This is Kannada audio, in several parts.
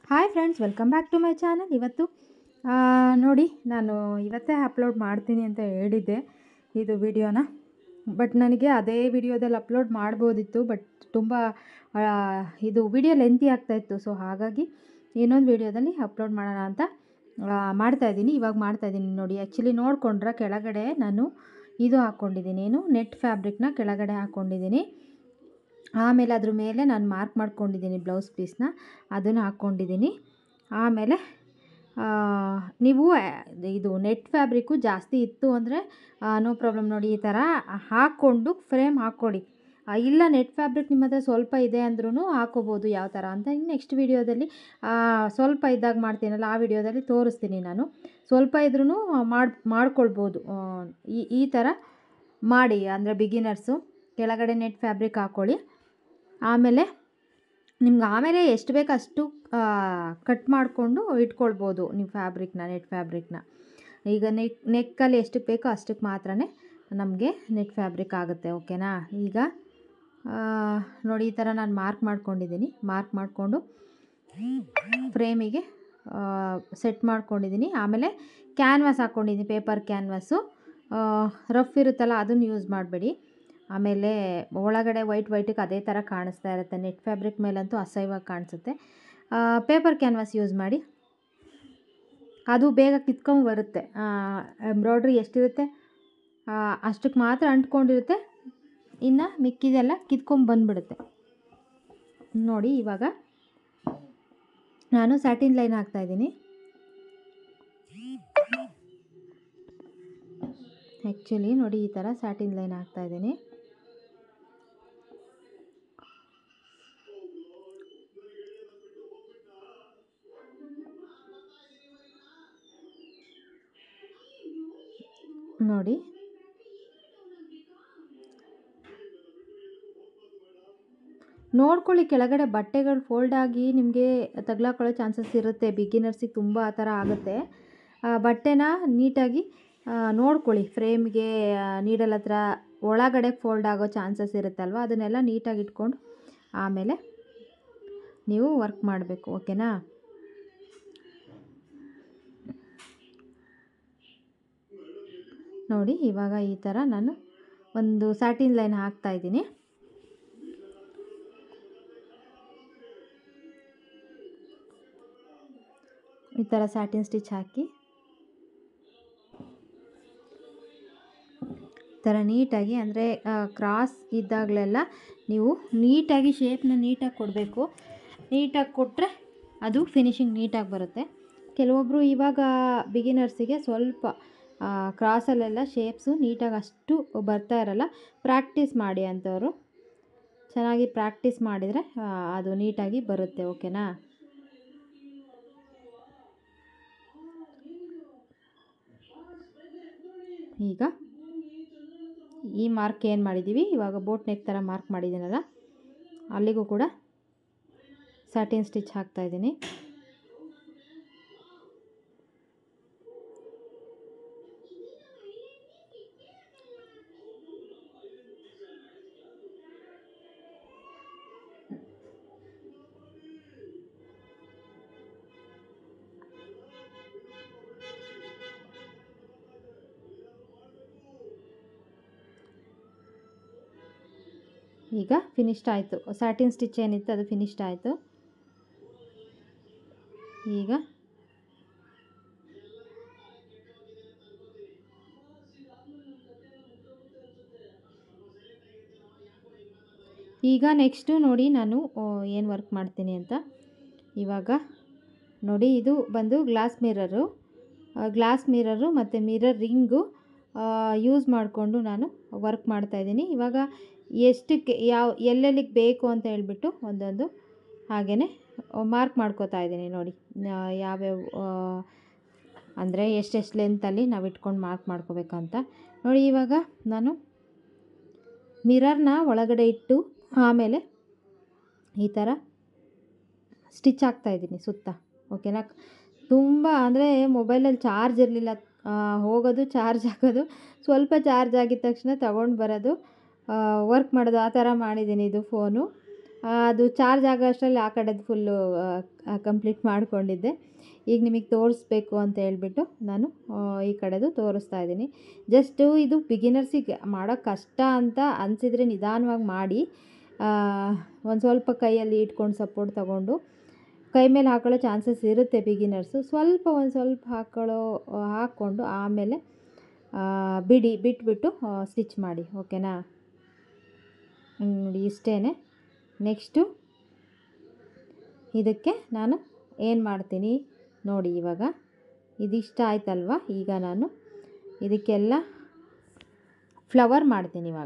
Hi friends welcome back to my channel ಇವತ್ತು ಆ, ನೋಡಿ ನಾನು ಇವತ್ತೇ ಅಪ್ಲೋಡ್ ಮಾಡ್ತೀನಿ ಅಂತ ಹೇಳಿದ್ದೆ ಇದು ವಿಡಿಯೋನ ಬಟ್ ನನಗೆ ಅದೇ ವಿಡಿಯೋದಲ್ಲಿ ಅಪ್ಲೋಡ್ ಮಾಡ್ಬೋದಿತ್ತು ಬಟ್ ತುಂಬ ಆ, ಇದು ವಿಡಿಯೋ ಲೆಂತಿ ಆಗ್ತಾಯಿತ್ತು ಸೊ ಹಾಗಾಗಿ ಇನ್ನೊಂದು ವಿಡಿಯೋದಲ್ಲಿ ಅಪ್ಲೋಡ್ ಮಾಡೋಣ ಅಂತ ಆ, ಮಾಡ್ತಾಯಿದ್ದೀನಿ ಇವಾಗ ಮಾಡ್ತಾಯಿದ್ದೀನಿ ನೋಡಿ ಆ್ಯಕ್ಚುಲಿ ನೋಡಿಕೊಂಡ್ರೆ ಕೆಳಗಡೆ ನಾನು ಇದು ಹಾಕ್ಕೊಂಡಿದ್ದೀನಿ ಏನು ನೆಟ್ ಫ್ಯಾಬ್ರಿಕ್ನ ಕೆಳಗಡೆ ಹಾಕ್ಕೊಂಡಿದ್ದೀನಿ ಆಮೇಲೆ ಅದ್ರ ಮೇಲೆ ನಾನು ಮಾರ್ಕ್ ಮಾಡ್ಕೊಂಡಿದ್ದೀನಿ ಬ್ಲೌಸ್ ಪೀಸ್ನ ಅದನ್ನು ಹಾಕ್ಕೊಂಡಿದ್ದೀನಿ ಆಮೇಲೆ ಆ, ನೀವು ಆ, ಇದು ನೆಟ್ ಫ್ಯಾಬ್ರಿಕ್ಕು ಜಾಸ್ತಿ ಇತ್ತು ಅಂದರೆ ನೋ ಪ್ರಾಬ್ಲಮ್ ನೋಡಿ ಈ ಥರ ಹಾಕ್ಕೊಂಡು ಫ್ರೇಮ್ ಹಾಕ್ಕೊಡಿ ಆ, ಇಲ್ಲ ನೆಟ್ ಫ್ಯಾಬ್ರಿಕ್ ನಿಮ್ಮ ಹತ್ರ ಸ್ವಲ್ಪ ಇದೆ ಅಂದ್ರೂ ಹಾಕೋಬೋದು ಯಾವ ಥರ ಅಂತ ನೆಕ್ಸ್ಟ್ ವೀಡಿಯೋದಲ್ಲಿ ಸ್ವಲ್ಪ ಇದ್ದಾಗ ಮಾಡ್ತೀನಲ್ಲ ಆ ವಿಡಿಯೋದಲ್ಲಿ ತೋರಿಸ್ತೀನಿ ನಾನು ಸ್ವಲ್ಪ ಇದ್ರೂ ಮಾಡಿ ಮಾಡ್ಕೊಳ್ಬೋದು ಆ, ಈ ಈ ಥರ ಮಾಡಿ ಅಂದರೆ ಬಿಗಿನರ್ಸು ಕೆಳಗಡೆ ನೆಟ್ ಫ್ಯಾಬ್ರಿಕ್ ಹಾಕ್ಕೊಳ್ಳಿ ಆಮೇಲೆ ನಿಮ್ಗೆ ಆಮೇಲೆ ಎಷ್ಟು ಬೇಕು ಅಷ್ಟು ಕಟ್ ಮಾಡಿಕೊಂಡು ಇಟ್ಕೊಳ್ಬೋದು ನೀವು ಫ್ಯಾಬ್ರಿಕ್ನ ನೆಟ್ ಫ್ಯಾಬ್ರಿಕ್ನ ಈಗ ನೆಕ್ ನೆಕ್ಕಲ್ಲಿ ಎಷ್ಟಕ್ಕೆ ಬೇಕೋ ಅಷ್ಟಕ್ಕೆ ಮಾತ್ರ ನಮಗೆ ನೆಟ್ ಫ್ಯಾಬ್ರಿಕ್ ಆಗುತ್ತೆ ಓಕೆನಾ ಈಗ ಆ, ನೋಡಿ ಈ ಥರ ನಾನು ಮಾರ್ಕ್ ಮಾಡ್ಕೊಂಡಿದ್ದೀನಿ ಮಾರ್ಕ್ ಮಾಡಿಕೊಂಡು ಫ್ರೇಮಿಗೆ ಸೆಟ್ ಮಾಡ್ಕೊಂಡಿದ್ದೀನಿ ಆಮೇಲೆ ಕ್ಯಾನ್ವಾಸ್ ಹಾಕ್ಕೊಂಡಿದ್ದೀನಿ ಪೇಪರ್ ಕ್ಯಾನ್ವಾಸು ರಫ್ ಇರುತ್ತಲ್ಲ ಅದನ್ನು ಯೂಸ್ ಮಾಡಬೇಡಿ ಆಮೇಲೆ ಒಳಗಡೆ ವೈಟ್ ವೈಟಿಗೆ ಅದೇ ಥರ ಕಾಣಿಸ್ತಾ ಇರುತ್ತೆ ನೆಟ್ ಫ್ಯಾಬ್ರಿಕ್ ಮೇಲಂತೂ ಅಸಹ್ಯವಾಗಿ ಕಾಣಿಸುತ್ತೆ ಪೇಪರ್ ಕ್ಯಾನ್ವಾಸ್ ಯೂಸ್ ಮಾಡಿ ಅದು ಬೇಗ ಕಿತ್ಕೊಂಡು ಬರುತ್ತೆ ಎಂಬ್ರಾಯ್ಡ್ರಿ ಎಷ್ಟಿರುತ್ತೆ ಆ, ಅಷ್ಟಕ್ಕೆ ಮಾತ್ರ ಅಂಟ್ಕೊಂಡಿರುತ್ತೆ ಇನ್ನು ಮಿಕ್ಕಿದೆಲ್ಲ ಕಿತ್ಕೊಂಡು ಬಂದುಬಿಡುತ್ತೆ ನೋಡಿ ಇವಾಗ ನಾನು ಸ್ಯಾಟಿನ್ ಲೈನ್ ಹಾಕ್ತಾಯಿದ್ದೀನಿ ಆ್ಯಕ್ಚುಲಿ ನೋಡಿ ಈ ಥರ ಸ್ಯಾಟಿನ್ ಲೈನ್ ಹಾಕ್ತಾಯಿದ್ದೀನಿ ನೋಡಿ ನೋಡ್ಕೊಳ್ಳಿ ಕೆಳಗಡೆ ಬಟ್ಟೆಗಳು ಫೋಲ್ಡ್ ಆಗಿ ನಿಮಗೆ ತಗ್ಲಾಕೊಳ್ಳೋ ಚಾನ್ಸಸ್ ಇರುತ್ತೆ ಬಿಗಿನರ್ಸಿಗೆ ತುಂಬ ಆ ಥರ ಆಗುತ್ತೆ ಆ, ಬಟ್ಟೆನ ನೀಟಾಗಿ ಆ, ನೋಡ್ಕೊಳ್ಳಿ ಫ್ರೇಮ್ಗೆ ನೀಡಲ್ ಹತ್ರ ಒಳಗಡೆ ಫೋಲ್ಡ್ ಆಗೋ ಚಾನ್ಸಸ್ ಇರುತ್ತಲ್ವ ಅದನ್ನೆಲ್ಲ ನೀಟಾಗಿ ಇಟ್ಕೊಂಡು ಆಮೇಲೆ ನೀವು ವರ್ಕ್ ಮಾಡಬೇಕು ಓಕೆನಾ ನೋಡಿ ಇವಾಗ ಈ ಥರ ನಾನು ಒಂದು ಸ್ಯಾಟಿನ್ ಲೈನ್ ಹಾಕ್ತಾ ಇದ್ದೀನಿ ಈ ಥರ ಸ್ಯಾಟಿನ್ ಸ್ಟಿಚ್ ಹಾಕಿ ಈ ಥರ ನೀಟಾಗಿ ಅಂದರೆ ಕ್ರಾಸ್ ಇದ್ದಾಗಲೆಲ್ಲ ನೀವು ನೀಟಾಗಿ ಶೇಪ್ನ ನೀಟಾಗಿ ಕೊಡಬೇಕು ನೀಟಾಗಿ ಕೊಟ್ಟರೆ ಅದು ಫಿನಿಶಿಂಗ್ ನೀಟಾಗಿ ಬರುತ್ತೆ ಕೆಲವೊಬ್ಬರು ಇವಾಗ ಬಿಗಿನರ್ಸಿಗೆ ಸ್ವಲ್ಪ ಕ್ರಾಸಲ್ಲೆಲ್ಲ ಶೇಪ್ಸು ನೀಟಾಗಿ ಅಷ್ಟು ಬರ್ತಾ ಇರಲ್ಲ ಪ್ರಾಕ್ಟೀಸ್ ಮಾಡಿ ಅಂಥವ್ರು ಚೆನ್ನಾಗಿ ಪ್ರಾಕ್ಟೀಸ್ ಮಾಡಿದರೆ ಆ, ಅದು ನೀಟಾಗಿ ಬರುತ್ತೆ ಓಕೆನಾ ಈಗ ಈ ಮಾರ್ಕ್ ಏನು ಮಾಡಿದ್ದೀವಿ ಇವಾಗ ಬೋಟ್ ನೆಕ್ ಥರ ಮಾರ್ಕ್ ಮಾಡಿದ್ದೀನಲ್ಲ ಅಲ್ಲಿಗೂ ಕೂಡ ಸ್ಯಾಟಿನ್ ಸ್ಟಿಚ್ ಹಾಕ್ತಾ ಇದ್ದೀನಿ ಈಗ ಫಿನಿಶ್ಡ್ ಆಯಿತು ಸ್ಯಾಟಿನ್ ಸ್ಟಿಚ್ ಏನಿತ್ತು ಅದು ಫಿನಿಶ್ಡ್ ಆಯಿತು ಈಗ ಈಗ ನೆಕ್ಸ್ಟು ನೋಡಿ ನಾನು ಏನು ವರ್ಕ್ ಮಾಡ್ತೀನಿ ಅಂತ ಇವಾಗ ನೋಡಿ ಇದು ಬಂದು ಗ್ಲಾಸ್ ಮಿರರು ಗ್ಲಾಸ್ ಮಿರರು ಮತ್ತು ಮಿರರ್ ರಿಂಗು ಯೂಸ್ ಮಾಡಿಕೊಂಡು ನಾನು ವರ್ಕ್ ಮಾಡ್ತಾಯಿದ್ದೀನಿ ಇವಾಗ ಎಷ್ಟಕ್ಕೆ ಯಾವ ಎಲ್ಲೆಲ್ಲಿಗೆ ಬೇಕು ಅಂತ ಹೇಳ್ಬಿಟ್ಟು ಒಂದೊಂದು ಹಾಗೆಯೇ ಮಾರ್ಕ್ ಮಾಡ್ಕೋತಾ ಇದ್ದೀನಿ ನೋಡಿ ಆ, ಯಾವ್ಯಾವ ಅಂದರೆ ಎಷ್ಟೆಷ್ಟು ಲೆಂತಲ್ಲಿ ನಾವು ಇಟ್ಕೊಂಡು ಮಾರ್ಕ್ ಮಾಡ್ಕೋಬೇಕಂತ ನೋಡಿ ಇವಾಗ ನಾನು ಮಿರರ್ನ ಒಳಗಡೆ ಇಟ್ಟು ಆಮೇಲೆ ಈ ಥರ ಸ್ಟಿಚ್ ಹಾಕ್ತಾಯಿದ್ದೀನಿ ಸುತ್ತ ಓಕೆನಾ ತುಂಬ ಅಂದರೆ ಮೊಬೈಲಲ್ಲಿ ಚಾರ್ಜ್ ಇರಲಿಲ್ಲ ಹೋಗೋದು ಚಾರ್ಜ್ ಹಾಕೋದು ಸ್ವಲ್ಪ ಚಾರ್ಜ್ ಆಗಿದ ತಕ್ಷಣ ತಗೊಂಡು ಬರೋದು ವರ್ಕ್ ಮಾಡೋದು ಆ ಥರ ಮಾಡಿದ್ದೀನಿ ಇದು ಫೋನು ಅದು ಚಾರ್ಜ್ ಆಗೋ ಅಷ್ಟರಲ್ಲಿ ಆ ಕಡೆದು ಫುಲ್ಲು ಕಂಪ್ಲೀಟ್ ಮಾಡಿಕೊಂಡಿದ್ದೆ ಈಗ ನಿಮಗೆ ತೋರಿಸ್ಬೇಕು ಅಂತ ಹೇಳ್ಬಿಟ್ಟು ನಾನು ಆ, ಈ ಕಡೆದು ತೋರಿಸ್ತಾ ಇದ್ದೀನಿ ಜಸ್ಟು ಇದು ಬಿಗಿನರ್ಸಿಗೆ ಮಾಡೋ ಕಷ್ಟ ಅಂತ ಅನಿಸಿದರೆ ನಿಧಾನವಾಗಿ ಮಾಡಿ ಒಂದು ಸ್ವಲ್ಪ ಕೈಯಲ್ಲಿ ಇಟ್ಕೊಂಡು ಸಪೋರ್ಟ್ ತಗೊಂಡು ಕೈ ಮೇಲೆ ಹಾಕೊಳ್ಳೋ ಚಾನ್ಸಸ್ ಇರುತ್ತೆ ಬಿಗಿನರ್ಸು ಸ್ವಲ್ಪ ಒಂದು ಸ್ವಲ್ಪ ಹಾಕೊಳ್ಳೋ ಹಾಕ್ಕೊಂಡು ಆಮೇಲೆ ಆ, ಬಿಡಿ ಬಿಟ್ಬಿಟ್ಟು ಸ್ಟಿಚ್ ಮಾಡಿ ಓಕೆನಾ ಹ್ಮ್, ನೋಡಿ ಇಷ್ಟೇ ನೆಕ್ಸ್ಟು ಇದಕ್ಕೆ ನಾನು ಏನು ಮಾಡ್ತೀನಿ ನೋಡಿ ಇವಾಗ ಇದಿಷ್ಟ ಆಯ್ತಲ್ವ ಈಗ ನಾನು ಇದಕ್ಕೆಲ್ಲ ಫ್ಲವರ್ ಮಾಡ್ತೀನಿ ಇವಾಗ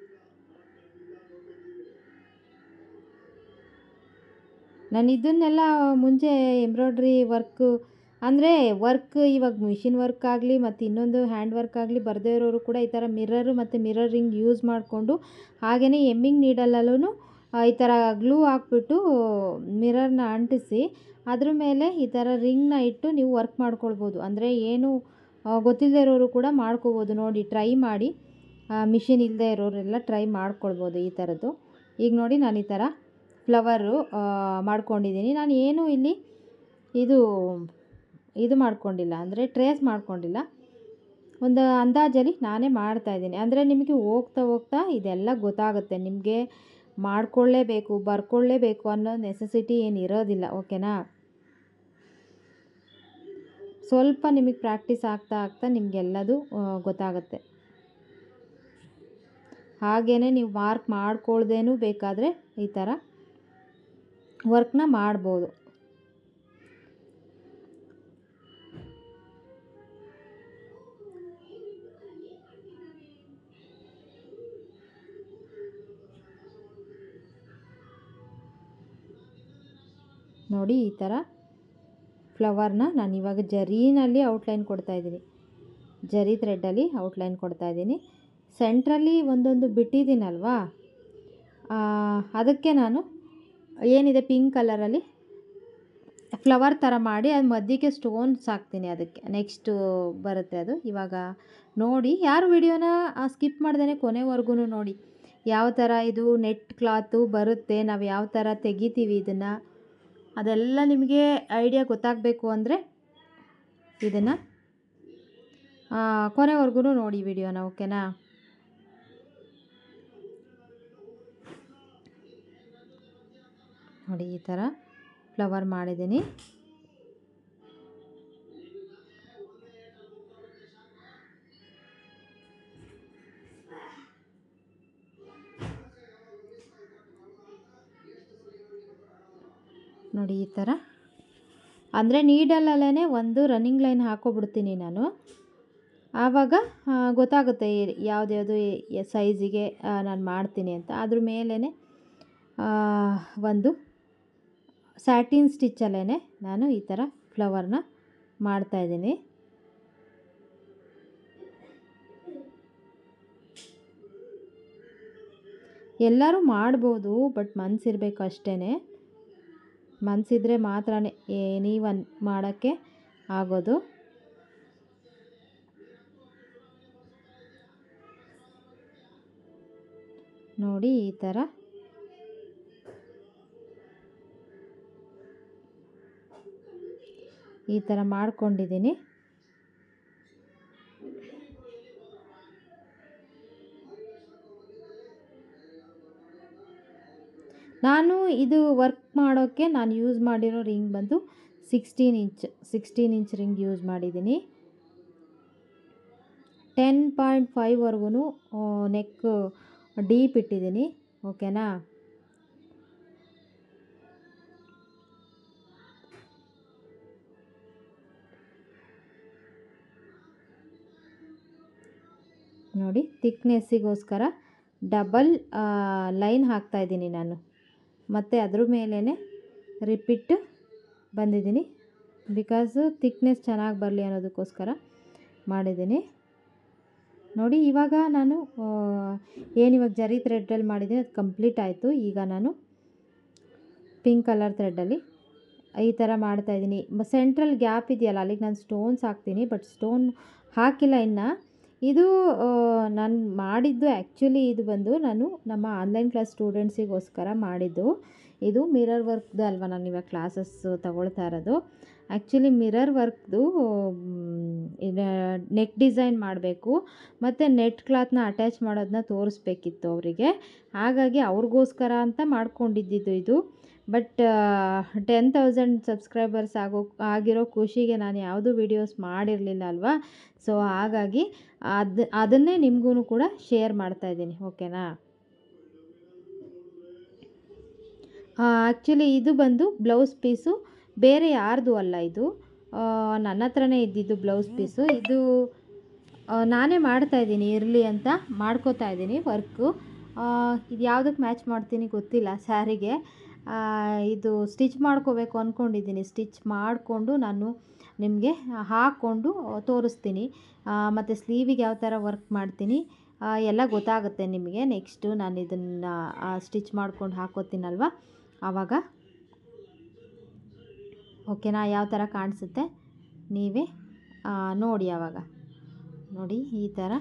ನಾನು ಇದನ್ನೆಲ್ಲ ಮುಂಚೆ ಎಂಬ್ರಾಯ್ಡ್ರಿ ವರ್ಕು ಅಂದರೆ ವರ್ಕ್ ಇವಾಗ ಮಿಷಿನ್ ವರ್ಕ್ ಆಗಲಿ ಮತ್ತು ಇನ್ನೊಂದು ಹ್ಯಾಂಡ್ ವರ್ಕ್ ಆಗಲಿ ಬರದೇ ಇರೋರು ಕೂಡ ಈ ಥರ ಮಿರರು ಮತ್ತು ಮಿರರಿಂಗ್ ಯೂಸ್ ಮಾಡಿಕೊಂಡು ಹಾಗೆಯೇ ಎಮ್ಮಿಂಗ್ ನೀಡಲ್ಲೂ ಈ ಥರ ಗ್ಲೂ ಹಾಕ್ಬಿಟ್ಟು ಮಿರರ್ನ ಅಂಟಿಸಿ ಅದ್ರ ಮೇಲೆ ಈ ಥರ ರಿಂಗ್ನ ಇಟ್ಟು ನೀವು ವರ್ಕ್ ಮಾಡ್ಕೊಳ್ಬೋದು ಅಂದರೆ ಏನು ಆ, ಗೊತ್ತಿಲ್ಲದೆ ಇರೋರು ಕೂಡ ಮಾಡ್ಕೋಬೋದು ನೋಡಿ ಟ್ರೈ ಮಾಡಿ ಮಿಷಿನ್ ಇಲ್ಲದೆ ಇರೋರೆಲ್ಲ ಟ್ರೈ ಮಾಡ್ಕೊಳ್ಬೋದು ಈ ಥರದ್ದು ಈಗ ನೋಡಿ ನಾನು ಈ ಥರ ಫ್ಲವರು ಮಾಡ್ಕೊಂಡಿದ್ದೀನಿ ನಾನು ಏನು ಇಲ್ಲಿ ಇದು ಇದು ಮಾಡ್ಕೊಂಡಿಲ್ಲ ಅಂದರೆ ಟ್ರೇಸ್ ಮಾಡ್ಕೊಂಡಿಲ್ಲ ಒಂದು ಅಂದಾಜಲ್ಲಿ ನಾನೇ ಮಾಡ್ತಾಯಿದ್ದೀನಿ ಅಂದರೆ ನಿಮಗೆ ಹೋಗ್ತಾ ಹೋಗ್ತಾ ಇದೆಲ್ಲ ಗೊತ್ತಾಗುತ್ತೆ ನಿಮಗೆ ಮಾಡ್ಕೊಳ್ಳೇಬೇಕು ಬರ್ಕೊಳ್ಳೇಬೇಕು ಅನ್ನೋ ನೆಸೆಸಿಟಿ ಏನು ಇರೋದಿಲ್ಲ ಓಕೆನಾ ಸ್ವಲ್ಪ ನಿಮಗೆ ಪ್ರಾಕ್ಟೀಸ್ ಆಗ್ತಾ ಆಗ್ತಾ ನಿಮಗೆಲ್ಲದು ಗೊತ್ತಾಗುತ್ತೆ ಹಾಗೇ ನೀವು ಮಾರ್ಕ್ ಮಾಡ್ಕೊಳ್ದೇನೂ ಬೇಕಾದರೆ ಈ ಥರ ವರ್ಕ್ನ ಮಾಡ್ಬೋದು ನೋಡಿ ಈ ಥರ ಫ್ಲವರ್ನ ನಾನು ಇವಾಗ ಜರೀನಲ್ಲಿ ಔಟ್ಲೈನ್ ಕೊಡ್ತಾ ಇದ್ದೀನಿ ಜರಿ ಥ್ರೆಡ್ಡಲ್ಲಿ ಔಟ್ಲೈನ್ ಕೊಡ್ತಾ ಇದ್ದೀನಿ ಸೆಂಟ್ರಲ್ಲಿ ಒಂದೊಂದು ಬಿಟ್ಟಿದ್ದೀನಲ್ವಾ ಆ, ಅದಕ್ಕೆ ನಾನು ಏನಿದೆ ಪಿಂಕ್ ಕಲರಲ್ಲಿ ಫ್ಲವರ್ ಥರ ಮಾಡಿ ಅದು ಮಧ್ಯಕ್ಕೆ ಸ್ಟೋನ್ಸ್ ಹಾಕ್ತೀನಿ ಅದಕ್ಕೆ ನೆಕ್ಸ್ಟು ಬರುತ್ತೆ ಅದು ಇವಾಗ ನೋಡಿ ಯಾರು ವಿಡಿಯೋನ ಸ್ಕಿಪ್ ಮಾಡ್ದೇ ಕೊನೆವರೆಗೂ ನೋಡಿ ಯಾವ ಥರ ಇದು ನೆಟ್ ಕ್ಲಾತು ಬರುತ್ತೆ ನಾವು ಯಾವ ಥರ ತೆಗಿತೀವಿ ಇದನ್ನು ಅದೆಲ್ಲ ನಿಮಗೆ ಐಡಿಯಾ ಗೊತ್ತಾಗಬೇಕು ಅಂದರೆ ಇದನ್ನು ಕೊನೆವರೆಗೂ ನೋಡಿ ವಿಡಿಯೋನ ಓಕೆನಾ ನೋಡಿ ಈ ಥರ ಫ್ಲವರ್ ಮಾಡಿದ್ದೀನಿ ನೋಡಿ ಈ ಥರ ಅಂದರೆ ನೀಡಲಲ್ಲೇ ಒಂದು ರನ್ನಿಂಗ್ ಲೈನ್ ಹಾಕೋಬಿಡ್ತೀನಿ ನಾನು ಆವಾಗ ಆ, ಗೊತ್ತಾಗುತ್ತೆ ಯಾವುದ್ಯಾವುದು ಸೈಜಿಗೆ ನಾನು ಮಾಡ್ತೀನಿ ಅಂತ ಅದ್ರ ಮೇಲೇ ಒಂದು ಸ್ಯಾಟಿನ್ ಸ್ಟಿಚ್ಚಲ್ಲೇ ನಾನು ಈ ಥರ ಫ್ಲವರ್ನ ಮಾಡ್ತಾಯಿದ್ದೀನಿ ಎಲ್ಲರೂ ಮಾಡ್ಬೋದು ಬಟ್ ಮನಸ್ಸಿರ್ಬೇಕು ಅಷ್ಟೇ ಮನಸ್ಸಿದ್ರೆ ಮಾತ್ರ ಎನಿ ಒನ್ ಮಾಡೋಕ್ಕೆ ಆಗೋದು ನೋಡಿ ಈ ಥರ ಈ ಥರ ಮಾಡ್ಕೊಂಡಿದ್ದೀನಿ ನಾನು ಇದು ವರ್ಕ್ ಮಾಡೋಕ್ಕೆ ನಾನು ಯೂಸ್ ಮಾಡಿರೋ ರಿಂಗ್ ಬಂದು sixteen inch sixteen inch ring use ಮಾಡಿದ್ದೀನಿ ಟೆನ್ ಪಾಯಿಂಟ್ ಫೈವ್ವರೆಗೂ ನೆಕ್ ಡೀಪ್ ಇಟ್ಟಿದ್ದೀನಿ ಓಕೆನಾ ನೋಡಿ ತಿಕ್ನೆಸ್ಸಿಗೋಸ್ಕರ ಡಬಲ್ ಲೈನ್ ಹಾಕ್ತಾಯಿದ್ದೀನಿ ನಾನು ಮತ್ತು ಅದ್ರ ಮೇಲೇ ರಿಪೀಟ್ ಬಂದಿದ್ದೀನಿ ಬಿಕಾಸು ತಿಕ್ನೆಸ್ ಚೆನ್ನಾಗಿ ಬರಲಿ ಅನ್ನೋದಕ್ಕೋಸ್ಕರ ಮಾಡಿದ್ದೀನಿ ನೋಡಿ ಇವಾಗ ನಾನು ಏನು ಇವಾಗ ಜರಿ ಥ್ರೆಡ್ಡಲ್ಲಿ ಮಾಡಿದ್ದೀನಿ ಅದು ಕಂಪ್ಲೀಟ್ ಆಯಿತು ಈಗ ನಾನು ಪಿಂಕ್ ಕಲರ್ ಥ್ರೆಡ್ಡಲ್ಲಿ ಈ ಥರ ಮಾಡ್ತಾಯಿದ್ದೀನಿ ಸೆಂಟ್ರಲ್ ಗ್ಯಾಪ್ ಇದೆಯಲ್ಲ ಅಲ್ಲಿಗೆ ನಾನು ಸ್ಟೋನ್ಸ್ ಹಾಕ್ತೀನಿ ಬಟ್ ಸ್ಟೋನ್ ಹಾಕಿಲ್ಲ ಇನ್ನು ಇದು ನಾನು ಮಾಡಿದ್ದು ಆ್ಯಕ್ಚುಲಿ ಇದು ಬಂದು ನಾನು ನಮ್ಮ ಆನ್ಲೈನ್ ಕ್ಲಾಸ್ ಸ್ಟೂಡೆಂಟ್ಸಿಗೋಸ್ಕರ ಮಾಡಿದ್ದು ಇದು ಮಿರರ್ ವರ್ಕ್ದು ಅಲ್ವಾ ನಾನು ಇವಾಗ ಕ್ಲಾಸಸ್ ತಗೊಳ್ತಾ ಇರೋದು ಆ್ಯಕ್ಚುಲಿ ಮಿರರ್ ವರ್ಕ್ದು ನೆಕ್ ಡಿಸೈನ್ ಮಾಡಬೇಕು ಮತ್ತು ನೆಟ್ ಕ್ಲಾತ್ನ ಅಟ್ಯಾಚ್ ಮಾಡೋದನ್ನ ತೋರಿಸ್ಬೇಕಿತ್ತು ಅವರಿಗೆ ಹಾಗಾಗಿ ಅವ್ರಿಗೋಸ್ಕರ ಅಂತ ಮಾಡ್ಕೊಂಡಿದ್ದಿದ್ದು ಇದು ಬಟ್ ಟೆನ್ ತೌಸಂಡ್ ಸಬ್ಸ್ಕ್ರೈಬರ್ಸ್ ಆಗೋ ಆಗಿರೋ ಖುಷಿಗೆ ನಾನು ಯಾವುದೂ ವೀಡಿಯೋಸ್ ಮಾಡಿರಲಿಲ್ಲ ಅಲ್ವಾ ಸೊ ಹಾಗಾಗಿ ಅದು ಅದನ್ನೇ ನಿಮಗೂ ಕೂಡ ಶೇರ್ ಮಾಡ್ತಾಯಿದ್ದೀನಿ ಓಕೆನಾ ಆ್ಯಕ್ಚುಲಿ ಇದು ಬಂದು ಬ್ಲೌಸ್ ಪೀಸು ಬೇರೆ ಯಾರ್ದು ಅಲ್ಲ ಇದು ನನ್ನ ಹತ್ರನೇ ಇದ್ದಿದ್ದು ಬ್ಲೌಸ್ ಪೀಸು ಇದು ನಾನೇ ಮಾಡ್ತಾಯಿದ್ದೀನಿ ಇರಲಿ ಅಂತ ಮಾಡ್ಕೋತಾ ಇದ್ದೀನಿ ವರ್ಕು ಇದು ಯಾವುದಕ್ಕೆ ಮ್ಯಾಚ್ ಮಾಡ್ತೀನಿ ಗೊತ್ತಿಲ್ಲ ಸ್ಯಾರಿಗೆ ಇದು ಸ್ಟಿಚ್ ಮಾಡ್ಕೋಬೇಕು ಅಂದ್ಕೊಂಡಿದ್ದೀನಿ ಸ್ಟಿಚ್ ಮಾಡಿಕೊಂಡು ನಾನು ನಿಮಗೆ ಹಾಕ್ಕೊಂಡು ತೋರಿಸ್ತೀನಿ ಮತ್ತು ಸ್ಲೀವಿಗೆ ಯಾವ ಥರ ವರ್ಕ್ ಮಾಡ್ತೀನಿ ಎಲ್ಲ ಗೊತ್ತಾಗುತ್ತೆ ನಿಮಗೆ ನೆಕ್ಸ್ಟು ನಾನು ಇದನ್ನು ಸ್ಟಿಚ್ ಮಾಡ್ಕೊಂಡು ಹಾಕೋತೀನಲ್ವ ಆವಾಗ ಓಕೆನಾ ಯಾವ ಥರ ಕಾಣಿಸುತ್ತೆ ನೀವೇ ನೋಡಿ ಆವಾಗ ನೋಡಿ ಈ ಥರ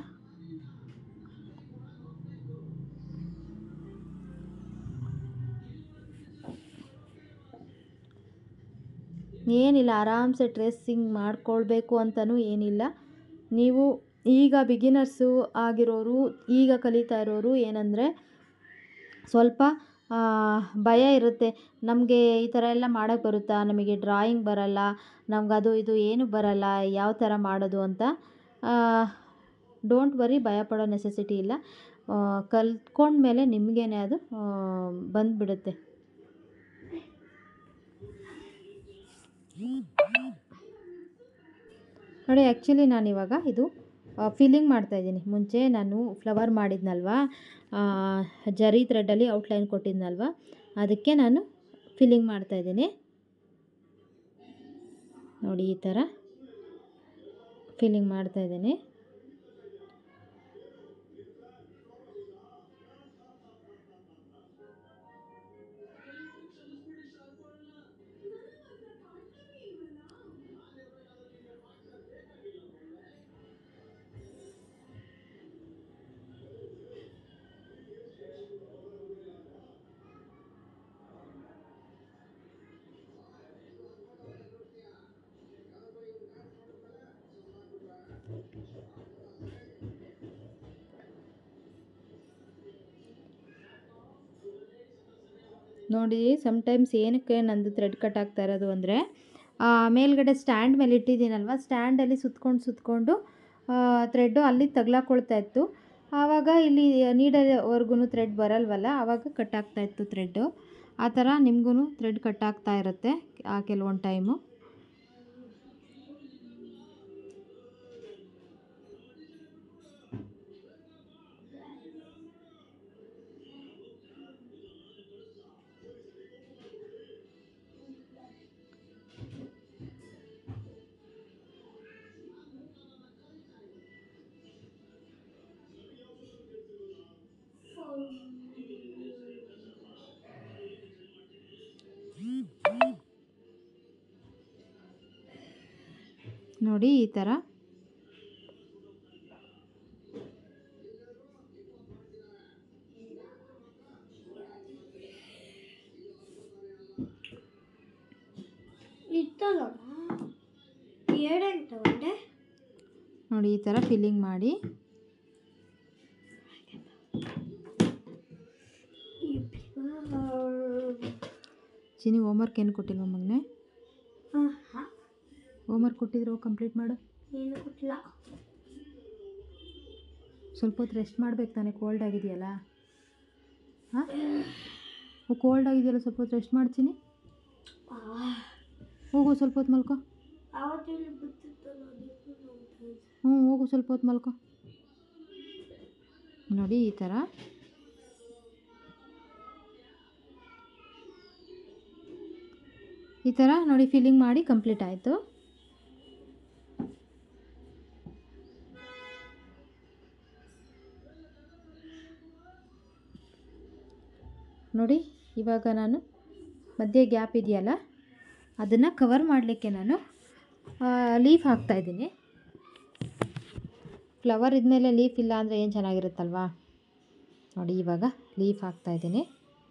ಏನಿಲ್ಲ ಆರಾಮ್ಸೆ ಡ್ರೆಸ್ಸಿಂಗ್ ಮಾಡ್ಕೊಳ್ಬೇಕು ಅಂತಲೂ ಏನಿಲ್ಲ ನೀವು ಈಗ ಬಿಗಿನರ್ಸು ಆಗಿರೋರು ಈಗ ಕಲಿತಾ ಇರೋರು ಏನಂದರೆ ಸ್ವಲ್ಪ ಭಯ ಇರುತ್ತೆ ನಮಗೆ ಈ ಥರ ಎಲ್ಲ ಮಾಡೋಕ್ಕೆ ಬರುತ್ತಾ ನಮಗೆ ಡ್ರಾಯಿಂಗ್ ಬರಲ್ಲ ನಮ್ಗೆ ಅದು ಇದು ಏನು ಬರಲ್ಲ ಯಾವ ಥರ ಮಾಡೋದು ಅಂತ ಡೋಂಟ್ ವರಿ ಭಯಪಡೋ ನೆಸೆಸಿಟಿ ಇಲ್ಲ ಕಲ್ತ್ಕೊಂಡ್ಮೇಲೆ ನಿಮಗೇನೆ ಅದು ಬಂದುಬಿಡುತ್ತೆ ನೋಡಿ ಆ್ಯಕ್ಚುಲಿ ನಾನಿವಾಗ ಇದು ಫಿಲ್ಲಿಂಗ್ ಮಾಡ್ತಾಯಿದ್ದೀನಿ ಮುಂಚೆ ನಾನು ಫ್ಲವರ್ ಮಾಡಿದ್ನಲ್ವ ಜರಿ ಥ್ರೆಡ್ಡಲ್ಲಿ ಔಟ್ಲೈನ್ ಕೊಟ್ಟಿದ್ನಲ್ವ ಅದಕ್ಕೆ ನಾನು ಫಿಲ್ಲಿಂಗ್ ಮಾಡ್ತಾಯಿದ್ದೀನಿ ನೋಡಿ ಈ ಥರ ಫಿಲ್ಲಿಂಗ್ ಮಾಡ್ತಾಯಿದ್ದೀನಿ ನೋಡಿ ಸಮ್ಟೈಮ್ಸ್ ಏನಕ್ಕೆ ನಂದು ಥ್ರೆಡ್ ಕಟ್ ಆಗ್ತಾ ಇರೋದು ಅಂದರೆ ಮೇಲ್ಗಡೆ ಸ್ಟ್ಯಾಂಡ್ ಮೇಲೆ ಇಟ್ಟಿದ್ದೀನಲ್ವ ಸ್ಟ್ಯಾಂಡಲ್ಲಿ ಸುತ್ಕೊಂಡು ಸುತ್ಕೊಂಡು ಥ್ರೆಡ್ಡು ಅಲ್ಲಿ ತಗ್ಲಾಕೊಳ್ತಾ ಇತ್ತು ಆವಾಗ ಇಲ್ಲಿ ನೀಡಲ್ವರೆಗೂ ಥ್ರೆಡ್ ಬರಲ್ವಲ್ಲ ಆವಾಗ ಕಟ್ ಆಗ್ತಾ ಇತ್ತು ಥ್ರೆಡ್ಡು ಆ ಥರ ನಿಮಗೂ ಥ್ರೆಡ್ ಕಟ್ ಆಗ್ತಾ ಇರುತ್ತೆ ಆ ಕೆಲವೊಂದು ಟೈಮು ನೋಡಿ ಈ ಥರ ಇತ್ತಲ್ಲ ಏಳೆಂಟು ತಗೊಂಡೆ ನೋಡಿ ಈ ಥರ ಫಿಲ್ಲಿಂಗ್ ಮಾಡಿ ಚಿನಿ ಹೋಮ್ವರ್ಕ್ ಏನು ಕೊಟ್ಟಿಲ್ವ ಮಗನೆ ಹಾಂ ಹೋಮ್ವರ್ಕ್ ಕೊಟ್ಟಿದ್ರು ಕಂಪ್ಲೀಟ್ ಮಾಡು ಏನು ಕೊಟ್ಟಿಲ್ಲ ಸ್ವಲ್ಪ ಹೊತ್ತು ರೆಸ್ಟ್ ಮಾಡ್ಬೇಕು ತಾನೇ ಕೋಲ್ಡ್ ಆಗಿದೆಯಲ್ಲ ಹಾಂ ಕೋಲ್ಡ್ ಆಗಿದೆಯಲ್ಲ ಸ್ವಲ್ಪ ಹೊತ್ತು ರೆಸ್ಟ್ ಮಾಡ್ತೀನಿ ಹೋಗು ಸ್ವಲ್ಪ ಹೊತ್ತು ಮಲ್ಕೋ ಅವತ್ತಿಲ್ಲಿ ಬಿತ್ತಿತ್ತಲ್ಲ ಅದಕ್ಕೆ ನೋಡ್ತಾ ಇದ್ದೆ. ಹ್ಞೂ ಹೋಗು ಸ್ವಲ್ಪ ಹೊತ್ತು ಮಲ್ಕೋ ನೋಡಿ ಈ ಥರ ಈ ಥರ ನೋಡಿ ಫಿಲ್ಲಿಂಗ್ ಮಾಡಿ ಕಂಪ್ಲೀಟ್ ಆಯಿತು ನೋಡಿ ಇವಾಗ ನಾನು ಮಧ್ಯೆ ಗ್ಯಾಪ್ ಇದೆಯಲ್ಲ ಅದನ್ನು ಕವರ್ ಮಾಡಲಿಕ್ಕೆ ನಾನು ಲೀಫ್ ಹಾಕ್ತಾಯಿದ್ದೀನಿ ಫ್ಲವರ್ ಇದ್ಮೇಲೆ ಲೀಫ್ ಇಲ್ಲ ಅಂದರೆ ಏನು ಚೆನ್ನಾಗಿರುತ್ತಲ್ವಾ ನೋಡಿ ಇವಾಗ ಲೀಫ್ ಹಾಕ್ತಾಯಿದ್ದೀನಿ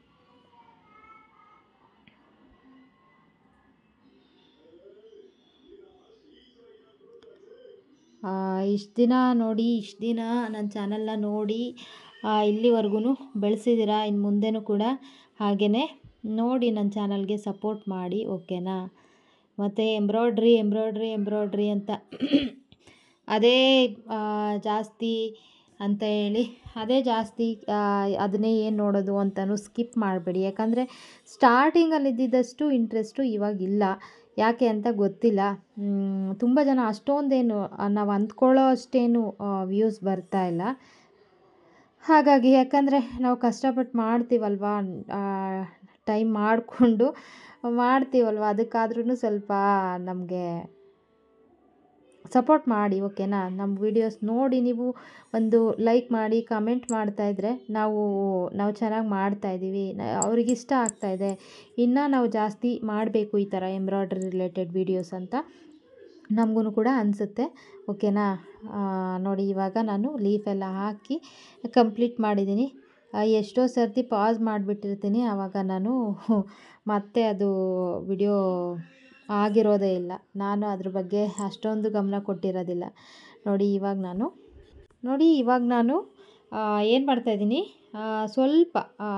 ಇಷ್ಟು ದಿನ ನೋಡಿ ಇಷ್ಟು ದಿನ ನನ್ನ ಚಾನಲ್ನ ನೋಡಿ ಇಲ್ಲಿವರೆಗೂ ಬೆಳೆಸಿದ್ದೀರಾ ಇನ್ನು ಮುಂದೆನೂ ಕೂಡ ಹಾಗೆಯೇ ನೋಡಿ ನನ್ನ ಚಾನಲ್ಗೆ ಸಪೋರ್ಟ್ ಮಾಡಿ ಓಕೆನಾ ಮತ್ತು ಎಂಬ್ರಾಯ್ಡ್ರಿ ಎಂಬ್ರಾಯ್ಡ್ರಿ ಎಂಬ್ರಾಯ್ಡ್ರಿ ಅಂತ ಅದೇ ಜಾಸ್ತಿ ಅಂತ ಹೇಳಿ ಅದೇ ಜಾಸ್ತಿ ಅದನ್ನೇ ಏನು ನೋಡೋದು ಅಂತಲೂ ಸ್ಕಿಪ್ ಮಾಡಬೇಡಿ ಯಾಕಂದರೆ ಸ್ಟಾರ್ಟಿಂಗಲ್ಲಿ ಇದ್ದಿದ್ದಷ್ಟು ಇಂಟ್ರೆಸ್ಟು ಇವಾಗಿಲ್ಲ ಯಾಕೆ ಅಂತ ಗೊತ್ತಿಲ್ಲ ತುಂಬ ಜನ ಅಷ್ಟೊಂದೇನು ನಾವು ಅಂದ್ಕೊಳ್ಳೋ ಅಷ್ಟೇನು ವ್ಯೂಸ್ ಬರ್ತಾ ಇಲ್ಲ ಹಾಗಾಗಿ ಯಾಕಂದರೆ ನಾವು ಕಷ್ಟಪಟ್ಟು ಮಾಡ್ತೀವಲ್ವಾ ಟೈಮ್ ಮಾಡಿಕೊಂಡು ಮಾಡ್ತೀವಲ್ವ ಅದಕ್ಕಾದ್ರೂ ಸ್ವಲ್ಪ ನಮಗೆ ಸಪೋರ್ಟ್ ಮಾಡಿ ಓಕೆನಾ ನಮ್ಮ ವೀಡಿಯೋಸ್ ನೋಡಿ ನೀವು ಒಂದು ಲೈಕ್ ಮಾಡಿ ಕಮೆಂಟ್ ಮಾಡ್ತಾಯಿದ್ರೆ ನಾವು ನಾವು ಚೆನ್ನಾಗಿ ಮಾಡ್ತಾಯಿದ್ದೀವಿ ಅವ್ರಿಗೆ ಇಷ್ಟ ಆಗ್ತಾಯಿದೆ ಇನ್ನು ನಾವು ಜಾಸ್ತಿ ಮಾಡಬೇಕು ಈ ಥರ ಎಂಬ್ರಾಯ್ಡ್ರಿ ರಿಲೇಟೆಡ್ ವೀಡಿಯೋಸ್ ಅಂತ ನಮಗೂ ಕೂಡ ಅನಿಸುತ್ತೆ ಓಕೆನಾ ನೋಡಿ ಇವಾಗ ನಾನು ಲೀಫೆಲ್ಲ ಹಾಕಿ ಕಂಪ್ಲೀಟ್ ಮಾಡಿದ್ದೀನಿ ಎಷ್ಟೋ ಸರ್ತಿ ಪಾಸ್ ಮಾಡಿಬಿಟ್ಟಿರ್ತೀನಿ ಆವಾಗ ನಾನು ಮತ್ತೆ ಅದು ವಿಡಿಯೋ ಆಗಿರೋದೇ ಇಲ್ಲ ನಾನು ಅದ್ರ ಬಗ್ಗೆ ಅಷ್ಟೊಂದು ಗಮನ ಕೊಟ್ಟಿರೋದಿಲ್ಲ ನೋಡಿ ಇವಾಗ ನಾನು ನೋಡಿ ಇವಾಗ ನಾನು ಏನು ಮಾಡ್ತಾಯಿದ್ದೀನಿ ಸ್ವಲ್ಪ